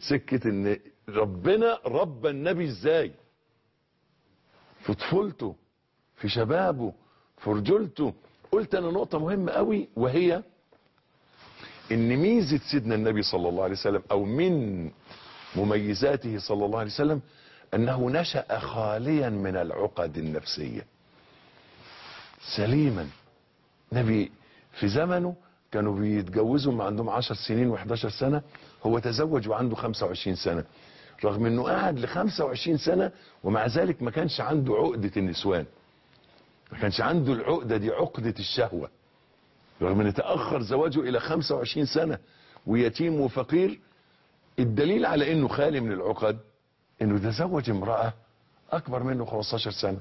سكة ان ربنا ربى النبي ازاي في طفولته في شبابه في رجولته قلت انا نقطة مهمة قوي وهي ان ميزة سيدنا النبي صلى الله عليه وسلم او من مميزاته صلى الله عليه وسلم انه نشأ خاليا من العقد النفسية سليما نبي في زمنه كانوا بيتجوزوا ما عندهم 10 سنين و11 سنة هو تزوج وعنده 25 سنة رغم انه قعد ل 25 سنة ومع ذلك ما كانش عنده عقدة النسوان ما كانش عنده العقدة دي عقدة الشهوة رغم ان تأخر زواجه الى 25 سنة ويتيم وفقير الدليل على انه خالي من العقد انه تزوج امرأة اكبر منه 15 سنة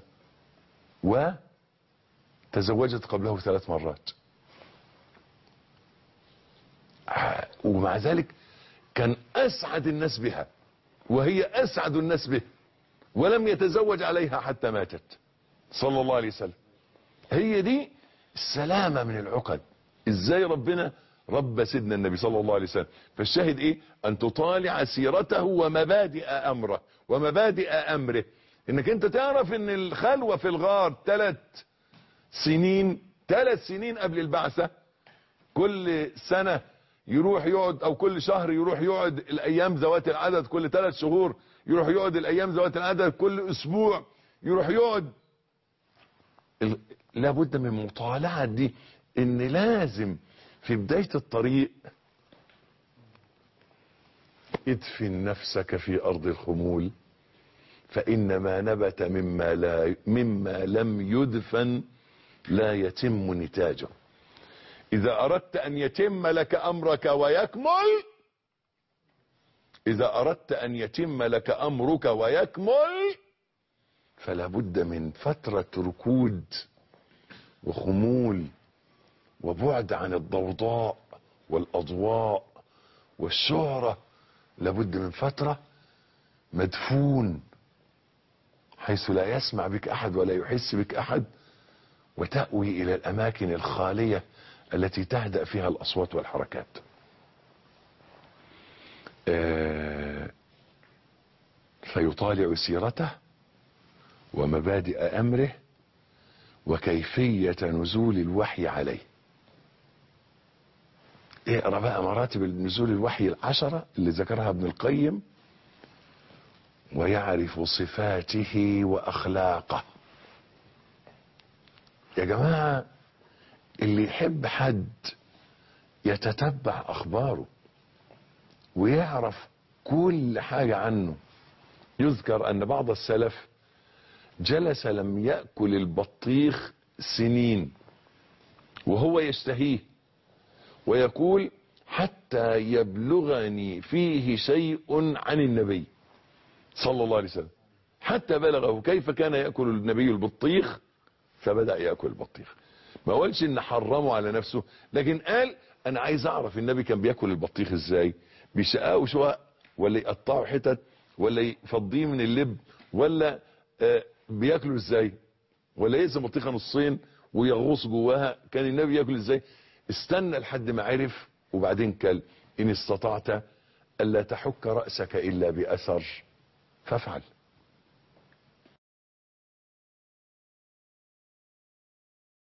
وتزوجت قبله ثلاث مرات ومع ذلك كان اسعد الناس بها وهي اسعد الناس به ولم يتزوج عليها حتى ماتت صلى الله عليه وسلم هي دي السلامة من العقد ازاي ربنا رب سيدنا النبي صلى الله عليه وسلم فالشاهد ايه ان تطالع سيرته ومبادئ امره ومبادئ امره انك انت تعرف ان الخلوة في الغار ثلاث سنين ثلاث سنين قبل البعثة كل سنة يروح يقعد او كل شهر يروح يقعد الايام ذوات العدد كل ثلاث شهور يروح يقعد الايام ذوات العدد كل اسبوع يروح يقعد ال- لابد من مطالعة دي ان لازم في بداية الطريق ادفن نفسك في ارض الخمول فان ما نبت مما لا مما لم يدفن لا يتم نتاجه اذا اردت ان يتم لك امرك ويكمل اذا اردت ان يتم لك امرك ويكمل فلا بد من فترة ركود وخمول وبعد عن الضوضاء والاضواء والشهرة لابد من فترة مدفون حيث لا يسمع بك احد ولا يحس بك احد وتأوي الى الاماكن الخالية التي تهدأ فيها الاصوات والحركات آه، فيطالع سيرته ومبادئ امره وكيفية نزول الوحي عليه اقرا بقى مراتب نزول الوحي العشرة اللي ذكرها ابن القيم ويعرف صفاته واخلاقه يا جماعة اللي يحب حد يتتبع اخباره ويعرف كل حاجة عنه يذكر ان بعض السلف جلس لم يأكل البطيخ سنين وهو يشتهيه ويقول حتى يبلغني فيه شيء عن النبي صلى الله عليه وسلم حتى بلغه كيف كان يأكل النبي البطيخ فبدأ يأكل البطيخ ما قالش ان حرمه على نفسه لكن قال انا عايز اعرف النبي كان بياكل البطيخ ازاي بيشقاه شقق ولا يقطعه حتت ولا يفضيه من اللب ولا آه بياكله ازاي ولا يقسم بطيخه نصين ويغوص جواها كان النبي ياكل ازاي استنى لحد ما عرف وبعدين كل ان استطعت الا تحك راسك الا باثر فافعل